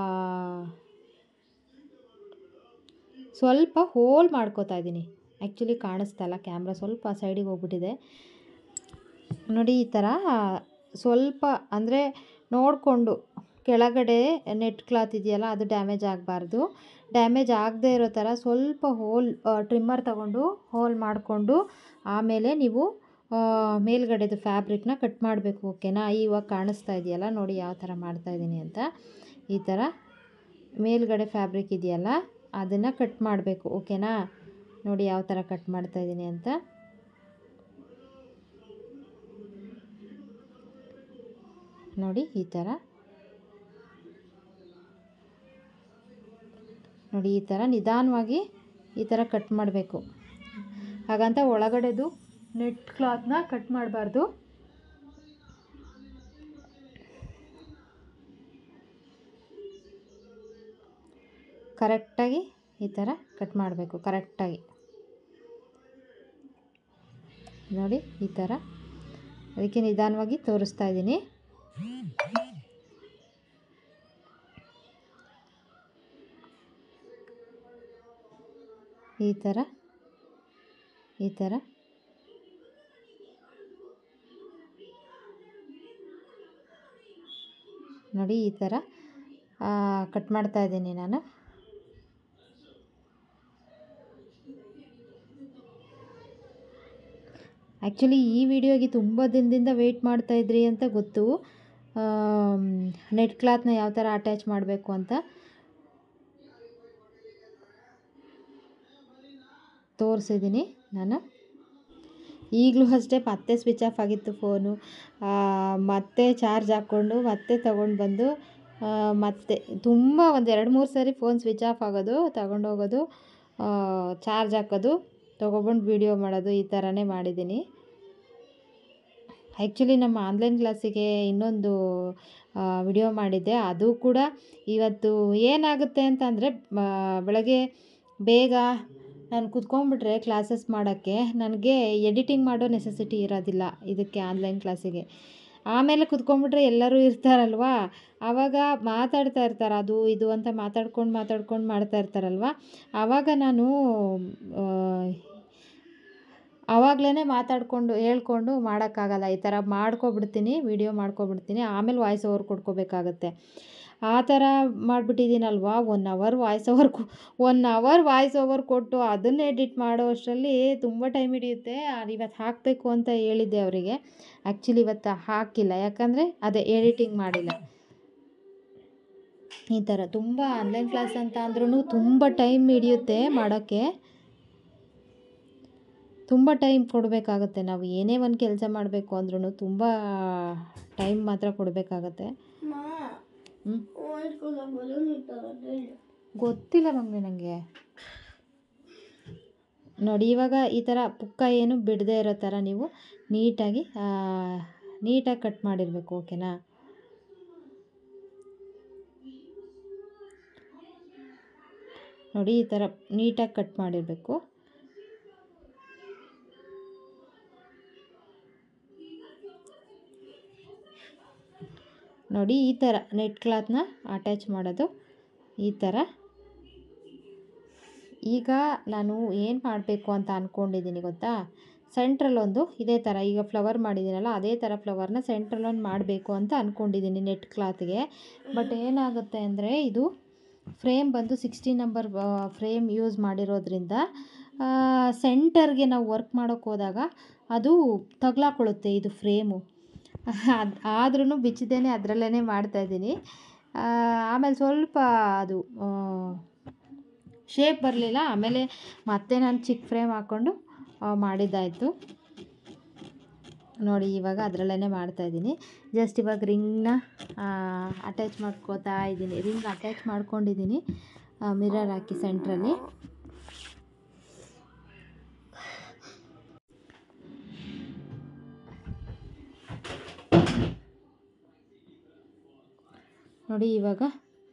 ಸ್ವಲ್ಪ ಹೋಲ್ ಮಾಡ್ಕೋತಾ ಇದ್ದೀನಿ ಆ್ಯಕ್ಚುಲಿ ಕಾಣಿಸ್ತಾ ಇಲ್ಲ ಕ್ಯಾಮ್ರಾ ಸ್ವಲ್ಪ ಸೈಡಿಗೆ ಹೋಗ್ಬಿಟ್ಟಿದೆ ನೋಡಿ ಈ ಥರ ಸ್ವಲ್ಪ ಅಂದರೆ ನೋಡಿಕೊಂಡು ಕೆಳಗಡೆ ನೆಟ್ ಕ್ಲಾತ್ ಇದೆಯಲ್ಲ ಅದು ಡ್ಯಾಮೇಜ್ ಆಗಬಾರ್ದು ಡ್ಯಾಮೇಜ್ ಆಗದೇ ಇರೋ ಥರ ಸ್ವಲ್ಪ ಹೋಲ್ ಟ್ರಿಮ್ಮರ್ ತಗೊಂಡು ಹೋಲ್ ಮಾಡಿಕೊಂಡು ಆಮೇಲೆ ನೀವು ಮೇಲ್ಗಡೆದು ಫ್ಯಾಬ್ರಿಕ್ನ ಕಟ್ ಮಾಡಬೇಕು ಓಕೆನಾ ಇವಾಗ ಕಾಣಿಸ್ತಾ ಇದೆಯಲ್ಲ ನೋಡಿ ಯಾವ ಥರ ಮಾಡ್ತಾಯಿದ್ದೀನಿ ಅಂತ ಈ ಥರ ಮೇಲ್ಗಡೆ ಫ್ಯಾಬ್ರಿಕ್ ಇದೆಯಲ್ಲ ಅದನ್ನು ಕಟ್ ಮಾಡಬೇಕು ಓಕೆನಾ ನೋಡಿ ಯಾವ ಥರ ಕಟ್ ಮಾಡ್ತಾಯಿದ್ದೀನಿ ಅಂತ ನೋಡಿ ಈ ಥರ ನೋಡಿ ಈ ಥರ ನಿಧಾನವಾಗಿ ಈ ಥರ ಕಟ್ ಮಾಡಬೇಕು ಹಾಗಂತ ಒಳಗಡೆದು ನೆಟ್ ಕ್ಲಾತ್ನ ಕಟ್ ಮಾಡಬಾರ್ದು ಕರೆಕ್ಟಾಗಿ ಈ ಥರ ಕಟ್ ಮಾಡಬೇಕು ಕರೆಕ್ಟಾಗಿ ನೋಡಿ ಈ ಥರ ಅದಕ್ಕೆ ನಿಧಾನವಾಗಿ ತೋರಿಸ್ತಾ ಇದ್ದೀನಿ ಈ ಥರ ಈ ಥರ ನೋಡಿ ಈ ಥರ ಕಟ್ ಮಾಡ್ತಾ ಇದ್ದೀನಿ ನಾನು ಆ್ಯಕ್ಚುಲಿ ಈ ವಿಡಿಯೋಗೆ ತುಂಬ ದಿನದಿಂದ ವೆಯ್ಟ್ ಮಾಡ್ತಾಯಿದ್ರಿ ಅಂತ ಗೊತ್ತು ನೆಟ್ ಕ್ಲಾತ್ನ ಯಾವ ಥರ ಅಟ್ಯಾಚ್ ಮಾಡಬೇಕು ಅಂತ ತೋರಿಸಿದ್ದೀನಿ ನಾನು ಈಗಲೂ ಅಷ್ಟೇ ಮತ್ತೆ ಸ್ವಿಚ್ ಆಫ್ ಆಗಿತ್ತು ಫೋನು ಮತ್ತೆ ಚಾರ್ಜ್ ಹಾಕ್ಕೊಂಡು ಮತ್ತೆ ತಗೊಂಡು ಬಂದು ಮತ್ತೆ ತುಂಬ ಒಂದು ಎರಡು ಮೂರು ಸರಿ ಫೋನ್ ಸ್ವಿಚ್ ಆಫ್ ಆಗೋದು ತಗೊಂಡೋಗೋದು ಚಾರ್ಜ್ ಹಾಕೋದು ತೊಗೊಬಂದು ವೀಡಿಯೋ ಮಾಡೋದು ಈ ಥರನೇ ಮಾಡಿದ್ದೀನಿ ಆ್ಯಕ್ಚುಲಿ ನಮ್ಮ ಆನ್ಲೈನ್ ಕ್ಲಾಸಿಗೆ ಇನ್ನೊಂದು ವಿಡಿಯೋ ಮಾಡಿದ್ದೆ ಅದು ಕೂಡ ಇವತ್ತು ಏನಾಗುತ್ತೆ ಅಂತಂದರೆ ಬೆಳಗ್ಗೆ ಬೇಗ ನಾನು ಕುತ್ಕೊಂಡ್ಬಿಟ್ರೆ ಕ್ಲಾಸಸ್ ಮಾಡೋಕ್ಕೆ ನನಗೆ ಎಡಿಟಿಂಗ್ ಮಾಡೋ ನೆಸೆಸಿಟಿ ಇರೋದಿಲ್ಲ ಇದಕ್ಕೆ ಆನ್ಲೈನ್ ಕ್ಲಾಸಿಗೆ ಆಮೇಲೆ ಕುತ್ಕೊಂಡ್ಬಿಟ್ರೆ ಎಲ್ಲರೂ ಇರ್ತಾರಲ್ವ ಆವಾಗ ಮಾತಾಡ್ತಾ ಇರ್ತಾರೆ ಅದು ಇದು ಅಂತ ಮಾತಾಡ್ಕೊಂಡು ಮಾತಾಡ್ಕೊಂಡು ಮಾಡ್ತಾ ಇರ್ತಾರಲ್ವ ಆವಾಗ ನಾನು ಆವಾಗಲೇ ಮಾತಾಡಿಕೊಂಡು ಹೇಳ್ಕೊಂಡು ಮಾಡೋಕ್ಕಾಗಲ್ಲ ಈ ಥರ ಮಾಡ್ಕೊಬಿಡ್ತೀನಿ ವೀಡಿಯೋ ಮಾಡ್ಕೊಬಿಡ್ತೀನಿ ಆಮೇಲೆ ವಾಯ್ಸ್ ಓವರ್ ಕೊಡ್ಕೋಬೇಕಾಗತ್ತೆ ಆ ಥರ ಮಾಡಿಬಿಟ್ಟಿದ್ದೀನಲ್ವ one hour voice over one hour voice over ಕೊಟ್ಟು ಅದನ್ನು ಎಡಿಟ್ ಮಾಡೋ ಅಷ್ಟರಲ್ಲಿ ತುಂಬ ಟೈಮ್ ಹಿಡಿಯುತ್ತೆ ಇವತ್ತು ಹಾಕಬೇಕು ಅಂತ ಹೇಳಿದ್ದೆ ಅವರಿಗೆ ಆ್ಯಕ್ಚುಲಿ ಇವತ್ತು ಹಾಕಿಲ್ಲ ಯಾಕಂದರೆ ಅದೇ ಎಡಿಟಿಂಗ್ ಮಾಡಿಲ್ಲ ಈ ಥರ ತುಂಬ ಆನ್ಲೈನ್ ಕ್ಲಾಸ್ ಅಂತ ಅಂದ್ರೂ ತುಂಬ ಟೈಮ್ ಹಿಡಿಯುತ್ತೆ ಮಾಡೋಕ್ಕೆ ತುಂಬ ಟೈಮ್ ಕೊಡಬೇಕಾಗತ್ತೆ ನಾವು ಏನೇ ಒಂದು ಕೆಲಸ ಮಾಡಬೇಕು ಅಂದ್ರೂ ತುಂಬ ಟೈಮ್ ಮಾತ್ರ ಕೊಡಬೇಕಾಗತ್ತೆ ಮಾ ಹ್ಞೂ ವೈಟ್ ಕಲರ್ ಬಲೂನ್ ಇತ್ತಲ್ಲ ಹೇಳಿ ಗೊತ್ತಿಲ್ಲ ಮಮ್ಮಿ ನನಗೆ ನೋಡಿ ಇವಾಗ ಈ ಥರ ಪುಕ್ಕ ಏನು ಬಿಡದೇ ಇರೋ ಥರ ನೀವು ನೀಟಾಗಿ ನೀಟಾಗಿ ಕಟ್ ಮಾಡಿರಬೇಕು ಓಕೆನಾ ನೋಡಿ ಈ ಥರ ನೀಟಾಗಿ ಕಟ್ ಮಾಡಿರಬೇಕು ನೋಡಿ ಈ ಥರ ನೆಟ್ ಕ್ಲಾತ್ನ ಅಟ್ಯಾಚ್ ಮಾಡೋದು ಈ ಥರ ಈಗ ನಾನು ಏನು ಮಾಡಬೇಕು ಅಂತ ಅಂದ್ಕೊಂಡಿದ್ದೀನಿ ಗೊತ್ತಾ ಸೆಂಟ್ರಲ್ಲೊಂದು ಇದೇ ಥರ ಈಗ ಫ್ಲವರ್ ಮಾಡಿದ್ದೀನಲ್ಲ ಅದೇ ಥರ ಫ್ಲವರ್ನ ಸೆಂಟ್ರಲ್ಲೊಂದು ಮಾಡಬೇಕು ಅಂತ ಅಂದ್ಕೊಂಡಿದ್ದೀನಿ ನೆಟ್ ಕ್ಲಾತ್ಗೆ ಬಟ್ ಏನಾಗುತ್ತೆ ಅಂದರೆ ಇದು ಫ್ರೇಮ್ ಬಂದು ಸಿಕ್ಸ್ಟೀನ್ ನಂಬರ್ ಫ್ರೇಮ್ ಯೂಸ್ ಮಾಡಿರೋದ್ರಿಂದ ಸೆಂಟರ್ಗೆ ನಾವು ವರ್ಕ್ ಮಾಡೋಕ್ಕೆ ಹೋದಾಗ ಅದು ತಗ್ಲಾಕೊಳ್ಳುತ್ತೆ ಇದು ಫ್ರೇಮು ಅದು ಆದ್ರೂ ಬಿಚ್ಚದೇನೆ ಅದರಲ್ಲೇ ಮಾಡ್ತಾಯಿದ್ದೀನಿ ಆಮೇಲೆ ಸ್ವಲ್ಪ ಅದು ಶೇಪ್ ಬರಲಿಲ್ಲ ಆಮೇಲೆ ಮತ್ತೆ ನಾನು ಚಿಕ್ಕ ಫ್ರೇಮ್ ಹಾಕ್ಕೊಂಡು ಮಾಡಿದ್ದಾಯಿತು ನೋಡಿ ಇವಾಗ ಅದರಲ್ಲೇ ಮಾಡ್ತಾಯಿದ್ದೀನಿ ಜಸ್ಟ್ ಇವಾಗ ರಿಂಗ್ನ ಅಟ್ಯಾಚ್ ಮಾಡ್ಕೋತಾ ಇದ್ದೀನಿ ರಿಂಗ್ ಅಟ್ಯಾಚ್ ಮಾಡ್ಕೊಂಡಿದ್ದೀನಿ ಮಿರರ್ ಹಾಕಿ ಸೆಂಟ್ರಲ್ಲಿ ನೋಡಿ ಇವಾಗ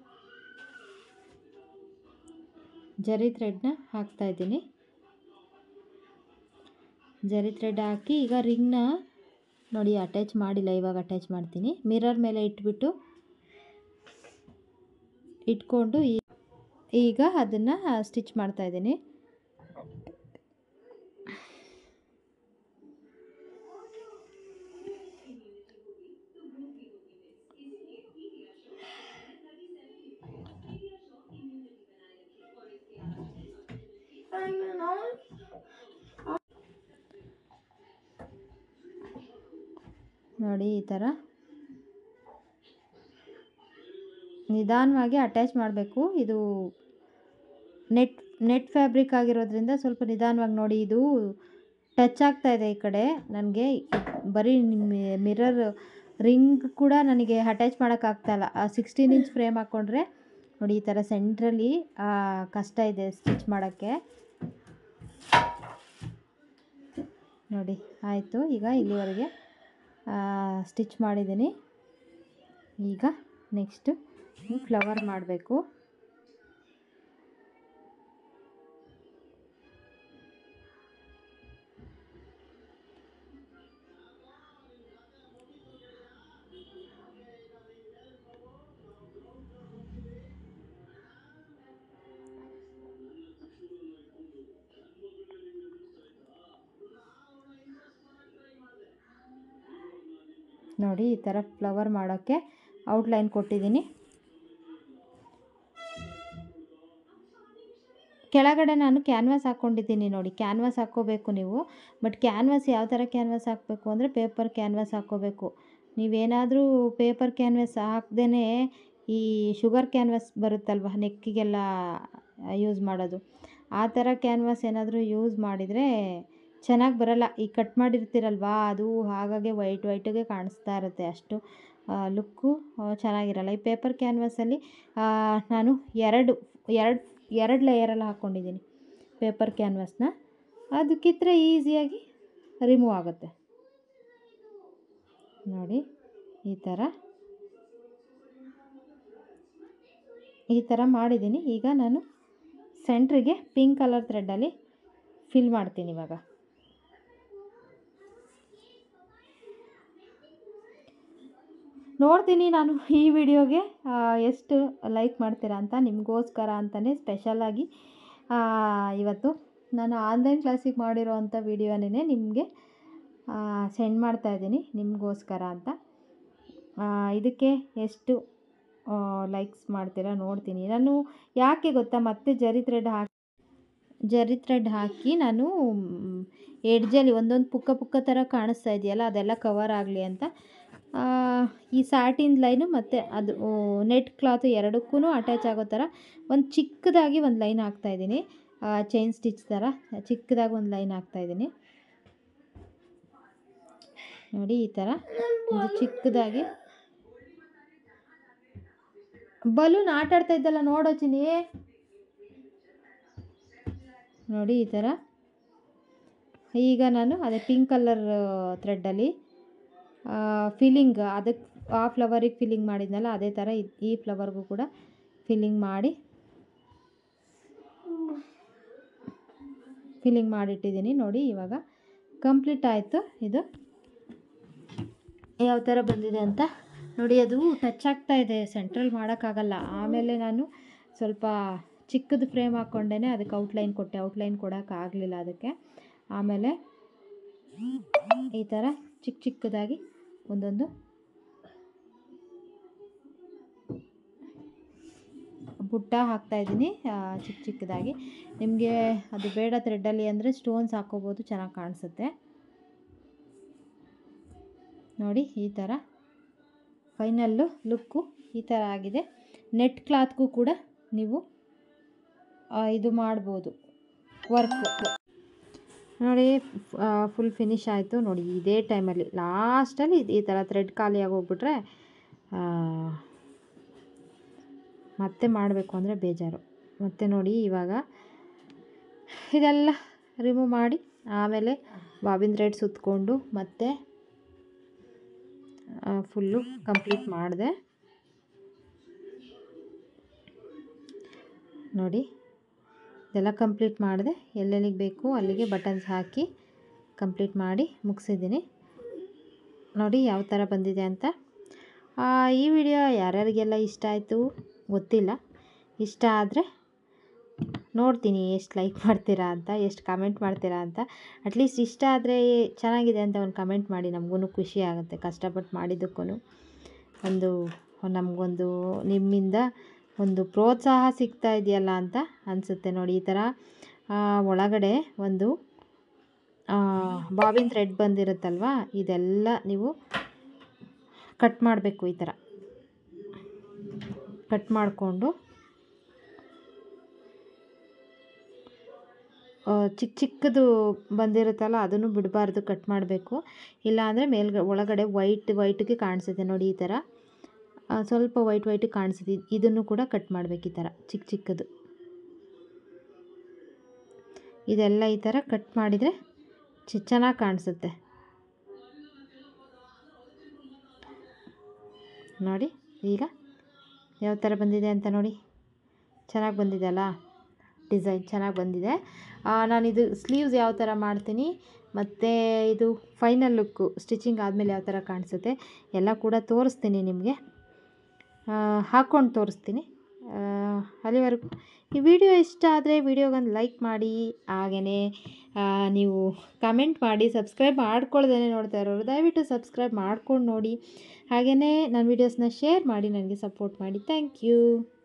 ಜರಿ ಥ್ರೆಡ್ನ ಹಾಕ್ತಾಯಿದ್ದೀನಿ ಜರಿ ಥ್ರೆಡ್ ಹಾಕಿ ಈಗ ರಿಂಗ್ನ ನೋಡಿ ಅಟ್ಯಾಚ್ ಮಾಡಿಲ್ಲ ಇವಾಗ ಅಟ್ಯಾಚ್ ಮಾಡ್ತೀನಿ ಮಿರರ್ ಮೇಲೆ ಇಟ್ಬಿಟ್ಟು ಇಟ್ಕೊಂಡು ಈಗ ಅದನ್ನು ಸ್ಟಿಚ್ ಮಾಡ್ತಾಯಿದ್ದೀನಿ ನೋಡಿ ಈ ಥರ ನಿಧಾನವಾಗಿ ಅಟ್ಯಾಚ್ ಮಾಡಬೇಕು ಇದು ನೆಟ್ ನೆಟ್ ಫ್ಯಾಬ್ರಿಕ್ ಆಗಿರೋದ್ರಿಂದ ಸ್ವಲ್ಪ ನಿಧಾನವಾಗಿ ನೋಡಿ ಇದು ಟಚ್ ಆಗ್ತಾ ಇದೆ ಈ ಕಡೆ ನನಗೆ ಬರೀ ಮಿರರ್ ರಿಂಗ್ ಕೂಡ ನನಗೆ ಅಟ್ಯಾಚ್ ಮಾಡೋಕ್ಕಾಗ್ತಾಯಿಲ್ಲ ಆ ಸಿಕ್ಸ್ಟೀನ್ ಇಂಚ್ ಫ್ರೇಮ್ ಹಾಕ್ಕೊಂಡ್ರೆ ನೋಡಿ ಈ ಥರ ಸೆಂಟ್ರಲ್ಲಿ ಕಷ್ಟ ಇದೆ ಸ್ಟಿಚ್ ಮಾಡೋಕ್ಕೆ ನೋಡಿ ಆಯಿತು ಈಗ ಇಲ್ಲಿವರೆಗೆ ಸ್ಟಿಚ್ ಮಾಡಿದ್ದೀನಿ ಈಗ ನೆಕ್ಸ್ಟು ಫ್ಲವರ್ ಮಾಡಬೇಕು ನೋಡಿ ಈ ಥರ ಫ್ಲವರ್ ಮಾಡೋಕ್ಕೆ ಔಟ್ಲೈನ್ ಕೊಟ್ಟಿದ್ದೀನಿ ಕೆಳಗಡೆ ನಾನು ಕ್ಯಾನ್ವಾಸ್ ಹಾಕ್ಕೊಂಡಿದ್ದೀನಿ ನೋಡಿ ಕ್ಯಾನ್ವಾಸ್ ಹಾಕ್ಕೋಬೇಕು ನೀವು ಬಟ್ ಕ್ಯಾನ್ವಾಸ್ ಯಾವ ಥರ ಕ್ಯಾನ್ವಾಸ್ ಹಾಕಬೇಕು ಅಂದರೆ ಪೇಪರ್ ಕ್ಯಾನ್ವಾಸ್ ಹಾಕ್ಕೋಬೇಕು ನೀವೇನಾದರೂ ಪೇಪರ್ ಕ್ಯಾನ್ವಾಸ್ ಹಾಕ್ದೇ ಈ ಶುಗರ್ ಕ್ಯಾನ್ವಾಸ್ ಬರುತ್ತಲ್ವ ನೆಕ್ಕಿಗೆಲ್ಲ ಯೂಸ್ ಮಾಡೋದು ಆ ಥರ ಕ್ಯಾನ್ವಾಸ್ ಏನಾದರೂ ಯೂಸ್ ಮಾಡಿದರೆ ಚೆನ್ನಾಗಿ ಬರಲ್ಲ ಈ ಕಟ್ ಮಾಡಿರ್ತೀರಲ್ವಾ ಅದು ಹಾಗಾಗಿ ವೈಟ್ ವೈಟಿಗೆ ಕಾಣಿಸ್ತಾ ಇರುತ್ತೆ ಅಷ್ಟು ಲುಕ್ಕು ಚೆನ್ನಾಗಿರಲ್ಲ ಈ ಪೇಪರ್ ಕ್ಯಾನ್ವಾಸಲ್ಲಿ ನಾನು ಎರಡು ಎರಡು ಎರಡು ಲೇಯರಲ್ಲಿ ಹಾಕ್ಕೊಂಡಿದ್ದೀನಿ ಪೇಪರ್ ಕ್ಯಾನ್ವಾಸ್ನ ಅದು ಕಿತ್ತರೆ ಈಸಿಯಾಗಿ ರಿಮೂವ್ ಆಗುತ್ತೆ ನೋಡಿ ಈ ಥರ ಈ ಥರ ಮಾಡಿದ್ದೀನಿ ಈಗ ನಾನು ಸೆಂಟ್ರಿಗೆ ಪಿಂಕ್ ಕಲರ್ ಥ್ರೆಡ್ಡಲ್ಲಿ ಫಿಲ್ ಮಾಡ್ತೀನಿ ಇವಾಗ ನೋಡ್ತೀನಿ ನಾನು ಈ ವಿಡಿಯೋಗೆ ಎಷ್ಟು ಲೈಕ್ ಮಾಡ್ತೀರಾ ಅಂತ ನಿಮಗೋಸ್ಕರ ಅಂತಲೇ ಸ್ಪೆಷಲಾಗಿ ಇವತ್ತು ನಾನು ಆನ್ಲೈನ್ ಕ್ಲಾಸಿಗೆ ಮಾಡಿರೋ ಅಂಥ ವಿಡಿಯೋನೇ ನಿಮಗೆ ಸೆಂಡ್ ಮಾಡ್ತಾಯಿದ್ದೀನಿ ನಿಮಗೋಸ್ಕರ ಅಂತ ಇದಕ್ಕೆ ಎಷ್ಟು ಲೈಕ್ಸ್ ಮಾಡ್ತೀರಾ ನೋಡ್ತೀನಿ ನಾನು ಯಾಕೆ ಗೊತ್ತಾ ಮತ್ತೆ ಜರಿ ಥ್ರೆಡ್ ಹಾಕಿ ಜರಿ ಥ್ರೆಡ್ ಹಾಕಿ ನಾನು ಎಡ್ಜಲ್ಲಿ ಒಂದೊಂದು ಪುಕ್ಕ ಪುಕ್ಕ ಥರ ಕಾಣಿಸ್ತಾ ಇದೆಯಲ್ಲ ಅದೆಲ್ಲ ಕವರ್ ಆಗಲಿ ಅಂತ ಈ ಸ್ಯಾಟಿನ್ ಲೈನು ಮತ್ತು ಅದು ನೆಟ್ ಕ್ಲಾತು ಎರಡಕ್ಕೂ ಅಟ್ಯಾಚ್ ಆಗೋ ಥರ ಒಂದು ಚಿಕ್ಕದಾಗಿ ಒಂದು ಲೈನ್ ಹಾಕ್ತಾಯಿದ್ದೀನಿ ಚೈನ್ ಸ್ಟಿಚ್ ಥರ ಚಿಕ್ಕದಾಗಿ ಒಂದು ಲೈನ್ ಹಾಕ್ತಾಯಿದ್ದೀನಿ ನೋಡಿ ಈ ಥರ ಒಂದು ಚಿಕ್ಕದಾಗಿ ಬಲೂನ್ ಆಟ ಆಡ್ತಾ ಇದ್ದಲ್ಲ ನೋಡೋ ಚಿನಿ ನೋಡಿ ಈ ಥರ ಈಗ ನಾನು ಅದೇ ಪಿಂಕ್ ಕಲರ್ ಥ್ರೆಡ್ಡಲ್ಲಿ ಫಿಲ್ಲಿಂಗ್ ಅದಕ್ಕೆ ಆ ಫ್ಲವರಿಗೆ ಫಿಲ್ಲಿಂಗ್ ಮಾಡಿದ್ನಲ್ಲ ಅದೇ ಥರ ಇದ್- ಈ ಫ್ಲವರ್ಗೂ ಕೂಡ ಫಿಲ್ಲಿಂಗ್ ಮಾಡಿ ಫಿಲ್ಲಿಂಗ್ ಮಾಡಿಟ್ಟಿದ್ದೀನಿ ನೋಡಿ ಇವಾಗ ಕಂಪ್ಲೀಟ್ ಆಯಿತು ಇದು ಯಾವ ಥರ ಬಂದಿದೆ ಅಂತ ನೋಡಿ ಅದು ಟಚ್ ಆಗ್ತಾ ಇದೆ ಸೆಂಟ್ರಲ್ ಮಾಡೋಕ್ಕಾಗಲ್ಲ ಆಮೇಲೆ ನಾನು ಸ್ವಲ್ಪ ಚಿಕ್ಕದು ಫ್ರೇಮ್ ಹಾಕ್ಕೊಂಡೇ ಅದಕ್ಕೆ ಔಟ್ಲೈನ್ ಕೊಟ್ಟೆ ಔಟ್ಲೈನ್ ಕೊಡೋಕ್ಕಾಗಲಿಲ್ಲ ಅದಕ್ಕೆ ಆಮೇಲೆ ಈ ಥರ ಚಿಕ್ಕ ಚಿಕ್ಕದಾಗಿ ಒಂದೊಂದು ಬುಟ್ಟ ಹಾಕ್ತಾಯಿದ್ದೀನಿ ಚಿಕ್ಕ ಚಿಕ್ಕದಾಗಿ ನಿಮಗೆ ಅದು ಬೇಡ ಥ್ರೆಡ್ಡಲ್ಲಿ ಅಂದರೆ ಸ್ಟೋನ್ಸ್ ಹಾಕ್ಕೋಬೋದು ಚೆನ್ನಾಗಿ ಕಾಣಿಸುತ್ತೆ ನೋಡಿ ಈ ಥರ ಫೈನಲ್ಲು ಲುಕ್ಕು ಈ ಥರ ಆಗಿದೆ ನೆಟ್ ಕ್ಲಾತ್ಗೂ ಕೂಡ ನೀವು ಆ, ಇದು ಮಾಡ್ಬೋದು ವರ್ಕ್ ನೋಡಿ ಫುಲ್ ಫಿನಿಶ್ ಆಯಿತು ನೋಡಿ ಇದೇ ಟೈಮಲ್ಲಿ ಲಾಸ್ಟಲ್ಲಿ ಈ ಥರ ಥ್ರೆಡ್ ಖಾಲಿಯಾಗಿ ಹೋಗ್ಬಿಟ್ರೆ ಆ, ಮತ್ತೆ ಮಾಡಬೇಕು ಅಂದರೆ ಬೇಜಾರು ಮತ್ತು ನೋಡಿ ಇವಾಗ ಇದೆಲ್ಲ ರಿಮೂವ್ ಮಾಡಿ ಆಮೇಲೆ ಬಾಬಿನ್ ಥ್ರೆಡ್ ಸುತ್ತಕೊಂಡು ಮತ್ತೆ ಫುಲ್ಲು ಕಂಪ್ಲೀಟ್ ಮಾಡಿದೆ ನೋಡಿ ಇದೆಲ್ಲ ಕಂಪ್ಲೀಟ್ ಮಾಡಿದೆ ಎಲ್ಲೆಲ್ಲಿಗೆ ಬೇಕು ಅಲ್ಲಿಗೆ ಬಟನ್ಸ್ ಹಾಕಿ ಕಂಪ್ಲೀಟ್ ಮಾಡಿ ಮುಗಿಸಿದ್ದೀನಿ ನೋಡಿ ಯಾವ ಥರ ಬಂದಿದೆ ಅಂತ ಆ, ಈ ವಿಡಿಯೋ ಯಾರ್ಯಾರಿಗೆಲ್ಲ ಇಷ್ಟ ಆಯಿತು ಗೊತ್ತಿಲ್ಲ ಇಷ್ಟ ಆದರೆ ನೋಡ್ತೀನಿ ಎಷ್ಟು ಲೈಕ್ ಮಾಡ್ತೀರಾ ಅಂತ ಎಷ್ಟು ಕಮೆಂಟ್ ಮಾಡ್ತೀರಾ ಅಂತ ಅಟ್ಲೀಸ್ಟ್ ಇಷ್ಟ ಆದರೆ ಚೆನ್ನಾಗಿದೆ ಅಂತ ಒಂದು ಕಮೆಂಟ್ ಮಾಡಿ ನಮಗೂ ಖುಷಿ ಆಗುತ್ತೆ ಕಷ್ಟಪಟ್ಟು ಮಾಡಿದ್ದಕ್ಕೂ ಒಂದು ನಮಗೊಂದು ನಿಮ್ಮಿಂದ ಒಂದು ಪ್ರೋತ್ಸಾಹ ಸಿಗ್ತಾ ಇದೆಯಲ್ಲ ಅಂತ ಅನಿಸುತ್ತೆ ನೋಡಿ ಈ ಥರ ಆ, ಒಳಗಡೆ ಒಂದು ಬಾಬಿನ್ ಥ್ರೆಡ್ ಬಂದಿರುತ್ತಲ್ವ ಇದೆಲ್ಲ ನೀವು ಕಟ್ ಮಾಡಬೇಕು ಈ ಥರ ಕಟ್ ಮಾಡಿಕೊಂಡು ಚಿಕ್ಕ ಚಿಕ್ಕದು ಬಂದಿರುತ್ತಲ್ಲ ಅದನ್ನು ಬಿಡಬಾರ್ದು ಕಟ್ ಮಾಡಬೇಕು ಇಲ್ಲಾಂದರೆ ಮೇಲ್ಗ ಒಳಗಡೆ ವೈಟ್ ವೈಟ್ಗೆ ಕಾಣಿಸುತ್ತೆ ನೋಡಿ ಈ ಥರ ಆ, ಸ್ವಲ್ಪ ವೈಟ್ ವೈಟ್ ಕಾಣಿಸುತ್ತೆ ಇದ್- ಇದನ್ನು ಕೂಡ ಕಟ್ ಮಾಡಬೇಕು ಈ ಥರ ಚಿಕ್ಕ ಚಿಕ್ಕದು ಇದೆಲ್ಲ ಈ ಥರ ಕಟ್ ಮಾಡಿದರೆ ಚೆ ಚೆನ್ನಾಗಿ ಕಾಣಿಸುತ್ತೆ ನೋಡಿ ಈಗ ಯಾವ ಥರ ಬಂದಿದೆ ಅಂತ ನೋಡಿ ಚೆನ್ನಾಗಿ ಬಂದಿದೆ ಅಲ್ಲ ಡಿಸೈನ್ ಚೆನ್ನಾಗಿ ಬಂದಿದೆ ಆ, ನಾನಿದು ಸ್ಲೀವ್ಸ್ ಯಾವ ಥರ ಮಾಡ್ತೀನಿ ಮತ್ತು ಇದು ಫೈನಲ್ ಲುಕ್ಕು ಸ್ಟಿಚಿಂಗ್ ಆದಮೇಲೆ ಯಾವ ಥರ ಕಾಣಿಸುತ್ತೆ ಎಲ್ಲ ಕೂಡ ತೋರಿಸ್ತೀನಿ ನಿಮಗೆ ಹಾಕ್ಕೊಂಡು ತೋರಿಸ್ತೀನಿ ಆ, ಅಲ್ಲಿವರೆಗೂ ಈ ವಿಡಿಯೋ ಇಷ್ಟ ಆದರೆ ವಿಡಿಯೋಗೊಂದು ಲೈಕ್ ಮಾಡಿ ಹಾಗೆಯೇ ನೀವು ಕಮೆಂಟ್ ಮಾಡಿ ಸಬ್ಸ್ಕ್ರೈಬ್ ಮಾಡ್ಕೊಳ್ದೇ ನೋಡ್ತಾ ಇರೋರು ದಯವಿಟ್ಟು ಸಬ್ಸ್ಕ್ರೈಬ್ ಮಾಡ್ಕೊಂಡು ನೋಡಿ ಹಾಗೆಯೇ ನನ್ನ ವೀಡಿಯೋಸ್ನ ಶೇರ್ ಮಾಡಿ ನನಗೆ ಸಪೋರ್ಟ್ ಮಾಡಿ ಥ್ಯಾಂಕ್ ಯು